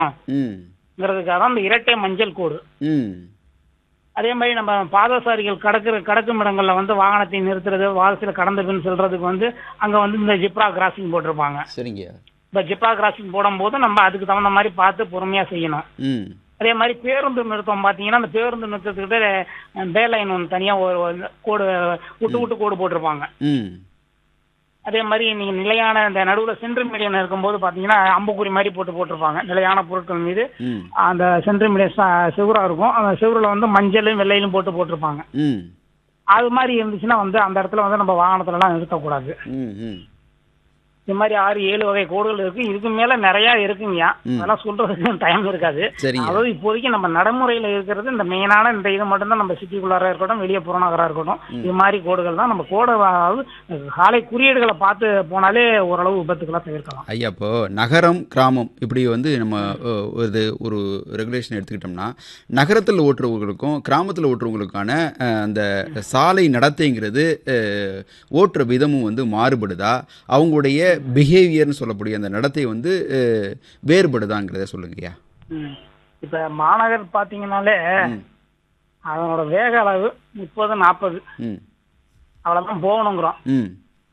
ம் தான் இந்த இரட்டை மஞ்சள் கோடு ம் அதே மாதிரி நம்ம பாதசாரிகள் கடக்கிற கடக்கும் இடங்கள்ல வந்து வாகனத்தை நிறுத்துறது வாசல கடந்த பின் செல்றதுக்கு வந்து அங்க வந்து இந்த ஜிப்ரா கிராசிங் போட்டிருப்பாங்க சரிங்க இந்த ஜிப்ரா கிராசிங் போடும்போது நம்ம அதுக்கு தகுந்த மாதிரி பார்த்து பொறுமையா செய்யணும் ம் அதே மாதிரி பேருந்து நிறுத்தம் பாத்தீங்கன்னா அந்த பேருந்து நிறுத்தத்துக்கிட்ட பே லைன் ஒன்று தனியா ஒரு ஒரு கோடு விட்டு விட்டு கோடு போட்டிருப்பாங்க ம் அதே மாதிரி நீங்க நிலையான இந்த நடுவுல சென்ட்ரல் மீடியம் இருக்கும்போது பாத்தீங்கன்னா அம்புக்குறி மாதிரி போட்டு போட்டிருப்பாங்க நிலையான பொருட்கள் மீது ம் அந்த சென்ட்ரல் மீடியம் செவுரா இருக்கும் அந்த செவுருல வந்து மஞ்சளும் வெள்ளையிலும் போட்டு போட்டிருப்பாங்க ம் அது மாதிரி இருந்துச்சுன்னா வந்து அந்த இடத்துல வந்து நம்ம வாகனத்துல எல்லாம் நிறுத்தக்கூடாது ம் ம் இது மாதிரி ஆறு ஏழு வகை கோடுகள் இருக்கு இதுக்கு மேல நிறைய இருக்குங்கய்யா ம். அதெல்லாம் சொல்றதுக்கு டைம் இருக்காது சரிங்க அதாவது இப்போதைக்கு நம்ம நடைமுறையில இருக்கிறது இந்த மெயினான இந்த இது மட்டும்தான் நம்ம சிட்டிக்குள்ளார இருக்கட்டும் வெளியே புறநகரா இருக்கட்டும் இது மாதிரி கோடுகள் தான் நம்ம கோடை அதாவது சாலை குறியீடுகளை பார்த்து போனாலே ஓரளவு விபத்துக்களை தவிர்க்கலாம் ஐயா இப்போ நகரம் கிராமம் இப்படி வந்து நம்ம அஹ், ஒரு ஒரு ரெகுலேஷன் எடுத்துக்கிட்டோம்னா நகரத்தில் ஓட்டுறவங்களுக்கும் கிராமத்தில் ஓட்டுறவங்களுக்கான அஹ், அந்த சாலை நடத்தைங்கிறது அஹ், ஓட்டுற விதமும் வந்து மாறுபடுதா அவங்களுடைய பிஹேவியர்னு சொல்லக்கூடிய அந்த நடத்தை வந்து அஹ், வேறுபடுதாங்கிறத சொல்லுங்கய்யா ம். இப்ப மாநகர் பாத்தீங்கன்னாலே ம். அதனோட வேக அளவு முப்பது நாற்பது ம் அவ்வளவுதான் போகணுங்கிறோம் ம்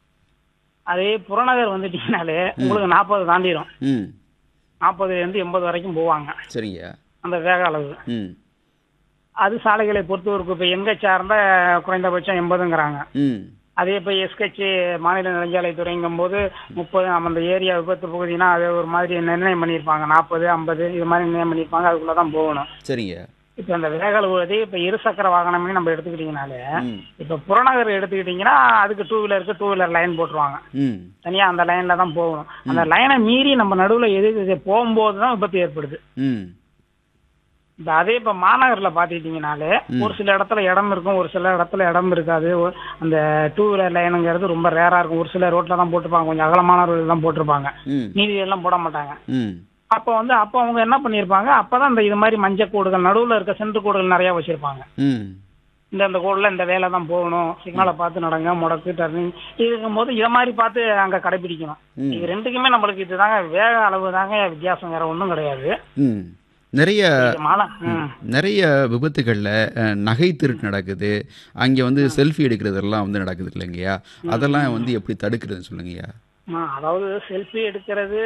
அதே புறநகர் வந்துட்டீங்கனாலே உங்களுக்கு நாற்பது தாண்டிடும் ம் நாற்பதுல இருந்து எண்பது வரைக்கும் போவாங்க சரிங்கய்யா அந்த வேக அளவு ம் அது சாலைகளை பொறுத்து இருக்கு இப்ப எங்க சார்ந்த குறைந்தபட்சம் எண்பதுங்கிறாங்க ம் அதே இப்ப எஸ்கட்சி மாநில நெடுஞ்சாலை துறைங்கும் போது முப்பது நம்ம அந்த ஏரியா விபத்து பகுதினா அது ஒரு மாதிரி நிர்ணயம் பண்ணியிருப்பாங்க நாற்பது ஐம்பது இது மாதிரி நிர்ணயம் பண்ணியிருப்பாங்க அதுக்குள்ளதான் போகணும் சரிங்க இப்ப இந்த வேக அளவு அதே இப்ப இருசக்கர வாகனம்னு நம்ம எடுத்துக்கிட்டீங்கனாலே ம் இப்ப புறநகர் எடுத்துக்கிட்டீங்கன்னா அதுக்கு டூ வீலருக்கு டூ வீலர் லைன் போட்டுருவாங்க ம் தனியா அந்த லைன்ல தான் போகணும் அந்த லைனை மீறி நம்ம நடுவுல எது போகும்போது தான் விபத்து ஏற்படுது ம் இப்ப அதே இப்ப மாநகர்ல பாத்துக்கிட்டீங்கனாலே ஒரு சில இடத்துல இடம் இருக்கும் ஒரு சில இடத்துல இடம் இருக்காது ஒரு- அந்த டூ வீலர் லைனுங்கிறது ரொம்ப ரேரா இருக்கும் ஒரு சில ரோட்ல தான் போட்டிருப்பாங்க கொஞ்சம் அகலமான ரோட்ல தான் போட்டிருப்பாங்க ம் நீதி எல்லாம் போட மாட்டாங்க ம் அப்ப வந்து அப்ப அவங்க என்ன பண்ணிருப்பாங்க அப்பதான் இந்த இது மாதிரி மஞ்சள் கோடுகள் நடுவுல இருக்க சென்று கோடுகள் நிறைய வச்சிருப்பாங்க ம் இந்த இந்த கோடுல இந்த வேலை தான் போகணும் சிக்னலை பார்த்து நடங்க முடக்கு டர்னிங் இருக்கும் போது இதை மாதிரி பார்த்து அங்க கடைபிடிக்கணும் ம். இது ரெண்டுக்குமே நம்மளுக்கு இதுதாங்க வேக அளவு தாங்க வித்தியாசம் வேற ஒண்ணும் கிடையாது ம் நிறைய இது மாலை ம் நிறைய விபத்துகளில் நகை திருட்டு நடக்குது அங்கே வந்து செல்ஃபி எடுக்கிறதெல்லாம் வந்து நடக்குது இல்லைங்கய்யா அதெல்லாம் வந்து எப்படி தடுக்கிறதுன்னு சொல்லுங்கய்யா ஆ, அதாவது செல்ஃபி எடுக்கிறது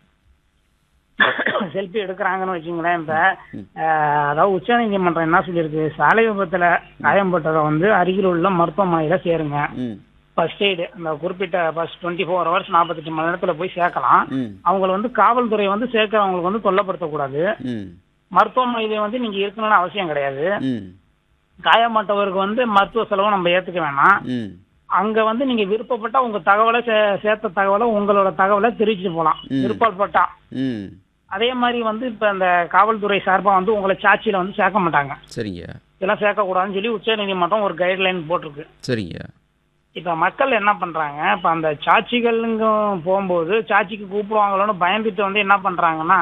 செல்ஃபி எடுக்கிறாங்கன்னு வச்சுங்களேன் இப்ப அஹ், அதாவது உச்ச நீதிமன்றம் என்ன சொல்லியிருக்கு சாலை விபத்துல காயம்பட்டதை வந்து அருகில் உள்ள மருத்துவமனையில சேருங்க ம் ஃபர்ஸ்ட் எய்டு அந்த குறிப்பிட்ட ஃபர்ஸ்ட் டுவெண்ட்டி ஃபோர் ஹவர்ஸ் நாற்பத்தெட்டு மணி நேரத்துல போய் சேர்க்கலாம் ம் அவங்கள வந்து காவல்துறை வந்து சேர்க்கிறவங்களுக்கு வந்து தொல்லப்படுத்தக்கூடாது ம் மருத்துவமனையில வந்து நீங்க இருக்கணும்னு அவசியம் கிடையாது ம் காயப்பட்டவருக்கு வந்து மருத்துவ செலவு நம்ம ஏத்துக்க வேணாம் ம் அங்க வந்து நீங்க விருப்பப்பட்டா உங்க தகவலை சே- சேர்த்த தகவலை உங்களோட தகவலை தெரிவிச்சுட்டு போலாம் ம். விருப்பப்பட்டா ம் அதே மாதிரி வந்து இப்ப இந்த காவல்துறை சார்பா வந்து உங்களை சாட்சியில வந்து சேர்க்க மாட்டாங்க சரிங்க இதெல்லாம் சேர்க்கக்கூடாதுன்னு சொல்லி உச்ச நீதிமன்றம் ஒரு கைட்லைன் போட்டிருக்கு சரிங்க இப்ப மக்கள் என்ன பண்றாங்க இப்ப அந்த சாட்சிகளுங்க போகும்போது சாட்சிக்கு கூப்பிடுவாங்களோன்னு பயந்துட்டு வந்து என்ன பண்றாங்கன்னா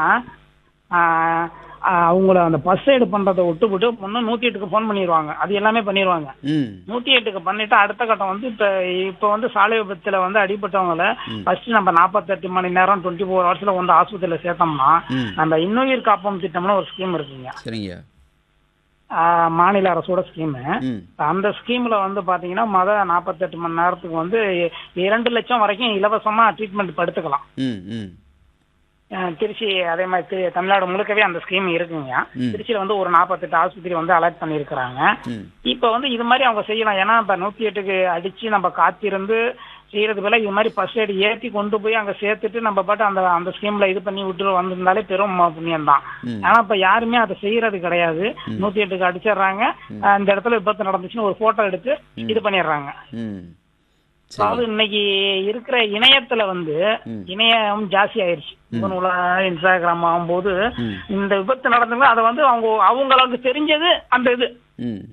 ஆஹ், ஆஹ், அவங்கள அந்த பஸ் சைடு பண்றதை விட்டுவிட்டு முன்னும் நூத்தி எட்டுக்கு ஃபோன் பண்ணிடுவாங்க அது எல்லாமே பண்ணிடுவாங்க ம் நூத்தி எட்டுக்கு பண்ணிட்டு அடுத்த கட்டம் வந்து இப்ப இப்ப வந்து சாலை விபத்துல வந்து அடிபட்டவங்கள ஃபர்ஸ்ட் நம்ம நாற்பத்தெட்டு மணி நேரம் டுவெண்ட்டி ஃபோர் ஹவர்ஸ்ல வந்து ஆஸ்பத்திரியில சேர்த்தோம்னா ம் நம்ம இன்னுயிர் காப்போம் திட்டம்னு ஒரு ஸ்கீம் இருக்குங்க சரிங்க ஆஹ் மாநில அரசோட ஸ்கீம் ம் அந்த ஸ்கீம்ல வந்து பாத்தீங்கன்னா மொத நாற்பத்தெட்டு மணி நேரத்துக்கு வந்து இரண்டு லட்சம் வரைக்கும் இலவசமா ட்ரீட்மெண்ட் படுத்துக்கலாம் ம் ம் அஹ் திருச்சி அதே மாதிரி திரு- தமிழ்நாடு முழுக்கவே அந்த ஸ்கீம் இருக்குங்க ம். திருச்சியில வந்து ஒரு நாற்பத்தெட்டு ஆஸ்பத்திரி வந்து அலர்ட் பண்ணியிருக்கிறாங்க ம் இப்ப வந்து இது மாதிரி அவங்க செய்யலாம் ஏன்னா இப்ப நூத்தி எட்டுக்கு அடிச்சு நம்ம காத்திருந்து செய்யறது போல இது மாதிரி ஃபர்ஸ்ட் எய்டு ஏற்றி கொண்டு போய் அங்க சேர்த்துட்டு நம்ம பாட்டு அந்த அந்த ஸ்கீம்ல இது பண்ணி விட்டு வந்திருந்தாலே பெரும் புண்ணியம் தான் ம். ஆனா இப்ப யாருமே அதை செய்யறது கிடையாது நூத்தி எட்டுக்கு அடிச்சிடுறாங்க அஹ் இந்த இடத்துல விபத்து நடந்துச்சுன்னு ஒரு போட்டோ எடுத்து இது பண்ணிடுறாங்க ம் அதாவது சரி இன்னைக்கு இருக்கிற இணையத்துல வந்து ம். இணையம் ஜாஸ்தி ஆயிருச்சு முகநூலா இன்ஸ்டாகிராம் ஆகும்போது ம் இந்த விபத்து நடந்தவங்க அதை வந்து அவங்க அவங்களுக்கு தெரிஞ்சது அந்த இது ம்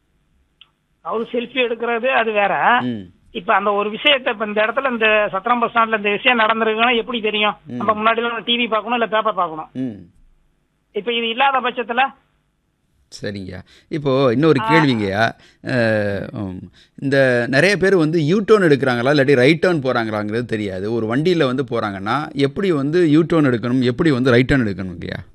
அதாவது செல்ஃபி எடுக்கிறது அது வேற ம் இப்ப அந்த ஒரு விஷயத்த இப்ப இந்த இடத்துல இந்த சத்திரம் பஸ் ஸ்டாண்ட்ல இந்த விஷயம் நடந்திருக்குன்னா எப்படி தெரியும் நம்ம முன்னாடி எல்லாம் டிவி பார்க்கணும் இல்ல பேப்பர் பார்க்கணும் ம் இப்ப இது இல்லாத பட்சத்துல சரிங்கய்யா இப்போது இன்னொரு கேள்விங்கய்யா அஹ், உம், இந்த நிறைய பேர் வந்து யூ டர்ன் எடுக்கிறாங்களா இல்லாட்டி ரைட் டர்ன் போகிறாங்களாங்கிறது தெரியாது ஒரு வண்டியில் வந்து போகிறாங்கன்னா எப்படி வந்து யூ டர்ன் எடுக்கணும் எப்படி வந்து ரைட் டர்ன் எடுக்கணுங்கய்யா